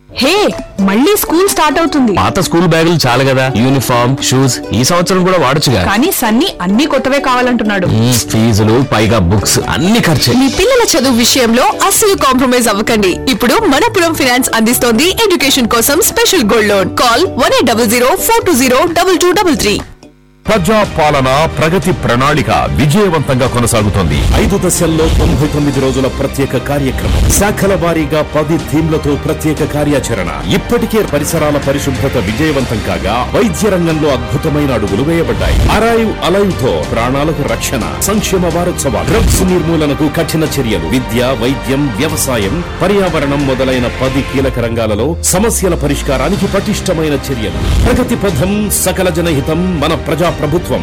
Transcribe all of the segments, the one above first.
హే మళ్ళీ school start అవుతుంది పాత స్కూల్ బ్యాగులు చాలు కదా యూనిఫామ్ షూస్ ఈ సంవత్సరం కూడా వాడొచ్చుగా కానీ సన్నీ అన్ని కొత్తవే కావాలంటున్నాడు మ్మ్, ఫీజులు పైగా బుక్స్ అన్ని ఖర్చే మీ పిల్లల చదువు విషయంలో అస్సలు కాంప్రమైజ్ అవ్వకండి ఇప్పుడు మనపురం ఫైనాన్స్ అందిస్తోంది ఎడ్యుకేషన్ కోసం special gold loan call one eight double zero four two zero double two double three ప్రజా పాలన ప్రగతి ప్రణాళిక విజయవంతంగా కొనసాగుతోంది ఐదు దశల్లో తొంభై తొమ్మిది రోజుల ప్రత్యేక కార్యక్రమం శాఖల వారీగా పది థీమ్లతో ప్రత్యేక కార్యాచరణ ఇప్పటికే పరిసరాల పరిశుభ్రత విజయవంతం కాగా వైద్య రంగంలో అద్భుతమైన అడుగులు వేయబడ్డాయి అరైవ్ అలైవ్ తో ప్రాణాలకు రక్షణ సంక్షేమ వారోత్సవాలు డ్రగ్స్ నిర్మూలనకు కఠిన చర్యలు విద్య వైద్యం వ్యవసాయం పర్యావరణం మొదలైన పది కీలక రంగాలలో సమస్యల పరిష్కారానికి పటిష్టమైన చర్యలు ప్రగతి పథం సకల జనహితం మన ప్రజా ప్రభుత్వం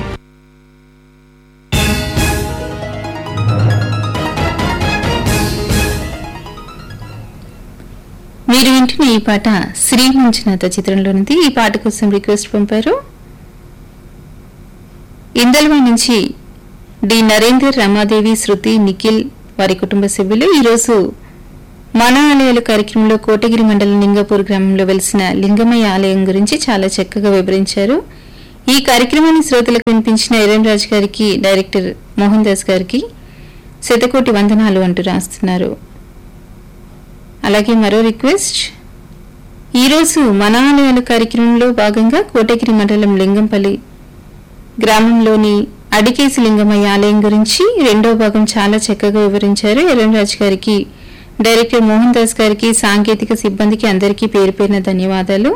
మీరు వింటున్న ఈ పాట శ్రీ మంజునాథ చిత్రంలోనిది ఈ పాట కోసం రిక్వెస్ట్ పంపారు ఇందల్వా నుంచి డి నరేందర్ రమాదేవి శృతి నిఖిల్ వారి కుటుంబ సభ్యులు ఈరోజు మన ఆలయాల కార్యక్రమంలో కోటగిరి మండలం లింగపూర్ గ్రామంలో వెలిసిన లింగమయ్య ఆలయం గురించి చాలా చక్కగా వివరించారు ఈ కార్యక్రమాన్ని శ్రోతలకు వినిపించిన ఎరం రాజ్ గారికి డైరెక్టర్ మోహన్ దాస్ గారికి శతకోటి వందనాలు అంటూ రాస్తున్నారు అలాగే మరో రిక్వెస్ట్ ఈరోజు మన ఆలయాల కార్యక్రమంలో భాగంగా కోటగిరి మండలం లింగంపల్లి గ్రామంలోని అడికేసి లింగమయ్య ఆలయం గురించి రెండో భాగం చాలా చక్కగా వివరించారు ఎర్రంరాజు గారికి డైరెక్టర్ మోహన్ దాస్ గారికి సాంకేతిక సిబ్బందికి అందరికీ పేరు పేరిన ధన్యవాదాలు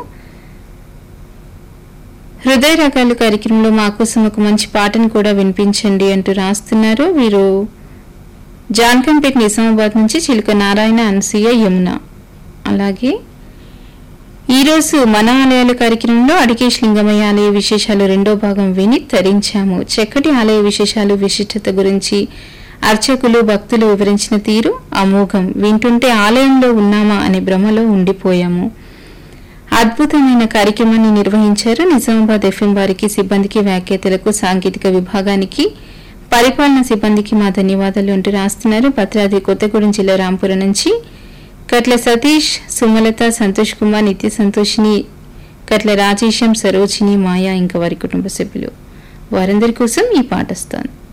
హృదయ రకాల కార్యక్రమంలో మా కోసం ఒక మంచి పాటను కూడా వినిపించండి అంటూ రాస్తున్నారు వీరు జాన్కంపేట్ నిజామాబాద్ నుంచి చిలుక నారాయణ అనసూయ యమున అలాగే ఈరోజు మన ఆలయాల కార్యక్రమంలో అడికేష్ లింగమయ్య ఆలయ విశేషాలు రెండో భాగం విని తరించాము చక్కటి ఆలయ విశేషాలు విశిష్టత గురించి అర్చకులు భక్తులు వివరించిన తీరు అమోఘం వింటుంటే ఆలయంలో ఉన్నామా అనే భ్రమలో ఉండిపోయాము అద్భుతమైన కార్యక్రమాన్ని నిర్వహించారు నిజామాబాద్ ఎఫ్ఎం వారికి సిబ్బందికి వ్యాఖ్యాతలకు సాంకేతిక విభాగానికి పరిపాలన సిబ్బందికి మా ధన్యవాదాలు అంటూ రాస్తున్నారు భద్రాద్రి కొత్తగూడెం జిల్లా రాంపురం నుంచి కట్ల సతీష్ సుమలత సంతోష్ కుమార్ నిత్య సంతోషిని కట్ల రాజేశం సరోజిని మాయా ఇంకా వారి కుటుంబ సభ్యులు వారందరి కోసం ఈ పాట వస్తోంది